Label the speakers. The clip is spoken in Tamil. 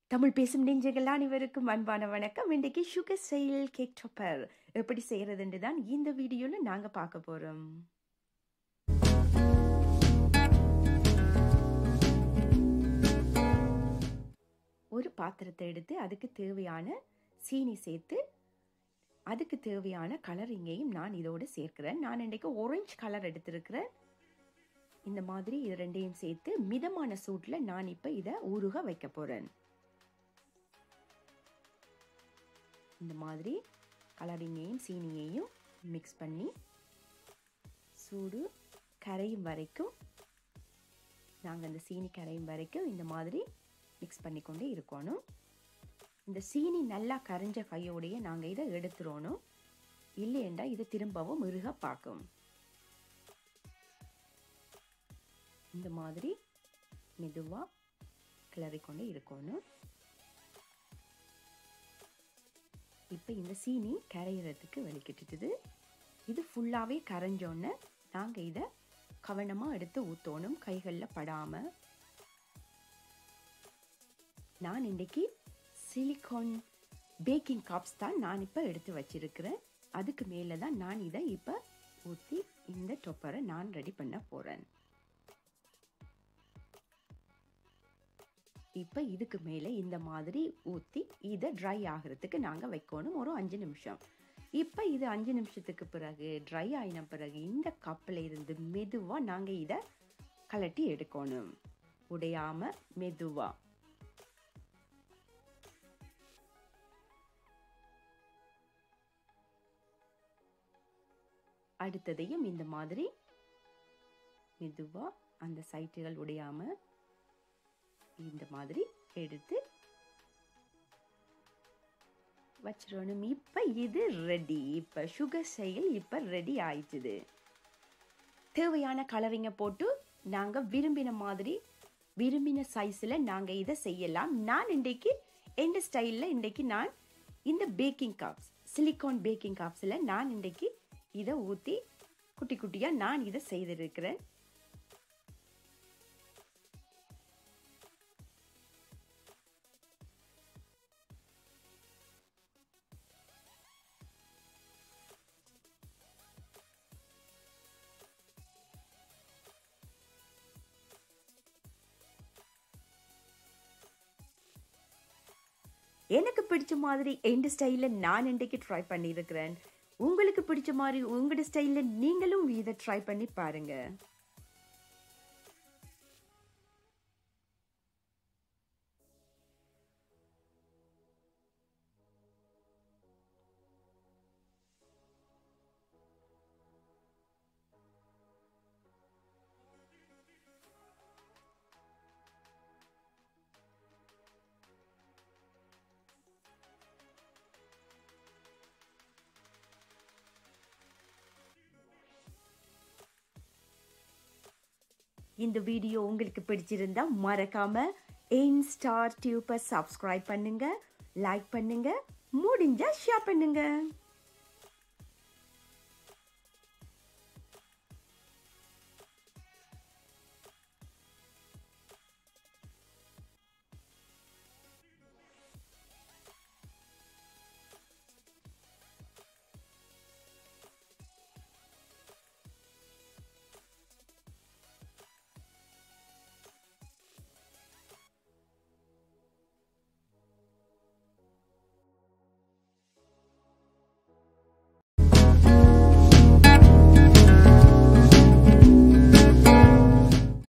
Speaker 1: தமிழ் பேசும் நெஞ்சங்கள் அனைவருக்கும் அன்பான வணக்கம் இன்றைக்கு சுகர் செயல் கேக் டொப்பர் எப்படி செய்யறதுன்னு தான் இந்த வீடியோல நாங்க பார்க்க போறோம் ஒரு பாத்திரத்தை எடுத்து அதுக்கு தேவையான சீனி சேர்த்து அதுக்கு தேவையான கலரிங்கையும் நான் இதோடு சேர்க்கிறேன் நான் இன்றைக்கு orange கலர் எடுத்திருக்கிறேன் இந்த மாதிரி இது ரெண்டையும் சேர்த்து மிதமான சூட்டில் நான் இப்போ இதை ஊறுக வைக்க போகிறேன் இந்த மாதிரி கலரிங்கையும் சீனியையும் மிக்ஸ் பண்ணி சூடு கரையும் வரைக்கும் நாங்கள் இந்த சீனி கரையும் வரைக்கும் இந்த மாதிரி மிக்ஸ் பண்ணிக்கொண்டே இருக்கணும் இந்த சீனி நல்லா கரைஞ்ச கையோடையே நாங்கள் இதை எடுத்துடணும் இல்லையண்டா இது திரும்பவும் மிருக பார்க்கும் இந்த மாதிரி மெதுவாக கிளறிக்கொண்டே இருக்கணும் இப்போ இந்த சீனி கரையிறதுக்கு வெளிக்கிட்டுது இது ஃபுல்லாகவே கரைஞ்சோன்னே நாங்கள் இதை கவனமாக எடுத்து ஊற்றணும் கைகளில் படாமல் நான் இன்றைக்கி சிலிக்கான் பேக்கிங் கப்ஸ் தான் நான் இப்போ எடுத்து வச்சிருக்கிறேன் அதுக்கு மேலே தான் நான் இதை இப்போ ஊற்றி இந்த டொப்பரை நான் ரெடி பண்ண போகிறேன் இப்போ இதுக்கு மேலே இந்த மாதிரி ஊற்றி இதை ட்ரை ஆகிறதுக்கு நாங்கள் வைக்கணும் ஒரு அஞ்சு நிமிஷம் இப்போ இது அஞ்சு நிமிஷத்துக்கு பிறகு ட்ரை ஆயின பிறகு இந்த கப்பில் இருந்து மெதுவாக நாங்கள் இதை கலட்டி எடுக்கணும் உடையாமல் மெதுவாக அடுத்ததையும் இந்த மாதிரி மெதுவாக அந்த சைட்டுகள் உடையாமல் இந்த மாதிரி எடுத்து வச்சிடணும் இப்போ இது ரெடி இப்போ சுகர் செயல் இப்போ ரெடி ஆயிடுச்சுது தேவையான கலரிங்கை போட்டு நாங்கள் விரும்பின மாதிரி விரும்பின சைஸில் நாங்கள் இதை செய்யலாம் நான் இன்றைக்கு எந்த ஸ்டைலில் இன்றைக்கு நான் இந்த பேக்கிங் கப்ஸ் சிலிக்கான் பேக்கிங் கப்ஸில் நான் இன்றைக்கு இதை ஊற்றி குட்டி குட்டியாக நான் இதை செய்திருக்கிறேன் எனக்கு பிடிச்ச மாதிரி எந்த ஸ்டைலில் நான் இன்றைக்கு ட்ரை பண்ணியிருக்கிறேன் உங்களுக்கு பிடிச்ச மாதிரி உங்களோட ஸ்டைலில் நீங்களும் இதை ட்ரை பண்ணி பாருங்க இந்த வீடியோ உங்களுக்கு பிடிச்சிருந்தா மறக்காம எயின் ஸ்டார் டியூப்பை சப்ஸ்கிரைப் பண்ணுங்க லைக் பண்ணுங்க முடிஞ்சா ஷேர் பண்ணுங்க